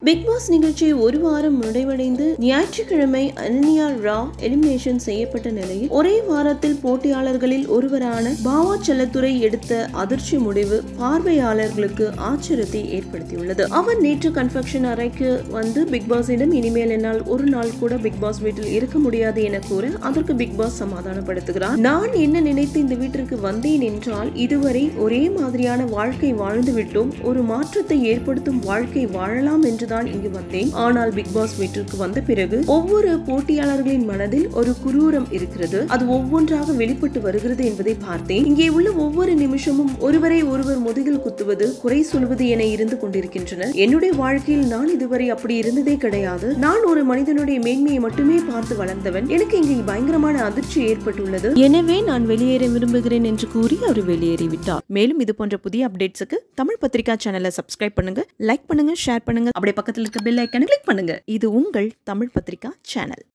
big pass நிகழ்ச்சி ஒரு வாரம் முடிவடைந்து ஞாயிற்றுக்கிழமை அனன்யா ராவ் எலிமினேஷன் செய்யப்பட்ட நிலையில் ஒரே வாரத்தில் போட்டியாளர்களில் ஒருவரான பாவா செல்லத்துறை எடுத்த அதிர்ச்சி முடிவு பார்வையாளர்களுக்கு ஆச்சரியத்தை ஏற்படுத்தியுள்ளது அவர் நேற்று கன்ஃபெக்ஷன் அறைக்கு வந்து பிக் பாஸிடம் இனிமேல் என்னால் ஒரு நாள் கூட பிக் பாஸ் வீட்டில் இருக்க முடியாது என கூற அதற்கு பிக் பாஸ் சமாதானப்படுத்துகிறார் நான் என்ன நினைத்து இந்த வீட்டிற்கு வந்தேன் என்றால் இதுவரை ஒரே மாதிரியான வாழ்க்கை வாழ்ந்து விட்டோம் ஒரு மாற்றத்தை ஏற்படுத்தும் வாழ்க்கை வாழலாம் என்றுதான் இங்கு வந்தேன் ஆனால் பிக் பாஸ் வீட்டிற்கு வந்த பிறகு ஒவ்வொரு போட்டியாளர்களின் மனதில் ஒரு குரூரம் இருக்கிறது அது ஒவ்வொன்றாக வெளிப்பட்டு வருகிறது என்பதை பார்த்தேன் இங்கே உள்ள ஒவ்வொரு நிமிஷமும் ஒருவரை ஒருவர் முதுகில் குத்துவது குறை சொல்வது என இருந்து கொண்டிருக்கின்றனர் என்னுடைய வாழ்க்கையில் நான் இதுவரை அப்படி இருந்ததே கிடையாது நான் ஒரு மனிதனுடைய மேன்மையை மட்டுமே பார்த்து வளர்ந்தவன் எனக்கு இங்கே பயங்கரமான அதிர்ச்சி ஏற்பட்டுள்ளது எனவே நான் வெளியேற விரும்புகிறேன் என்று கூறி அவர் வெளியேறிவிட்டார் மேலும் இது போன்ற புதிய அப்டேட்ஸுக்கு தமிழ் பத்திரிகா சேனலை சப்ஸ்கிரைப் பண்ணுங்க லைக் பண்ணுங்க ஷேர் பண்ணுங்க அப்படியே பக்கத்தில் இருக்க பெல் ஐக்கனை கிளிக் பண்ணுங்க இது உங்கள் தமிழ் பத்திரிகா சேனல்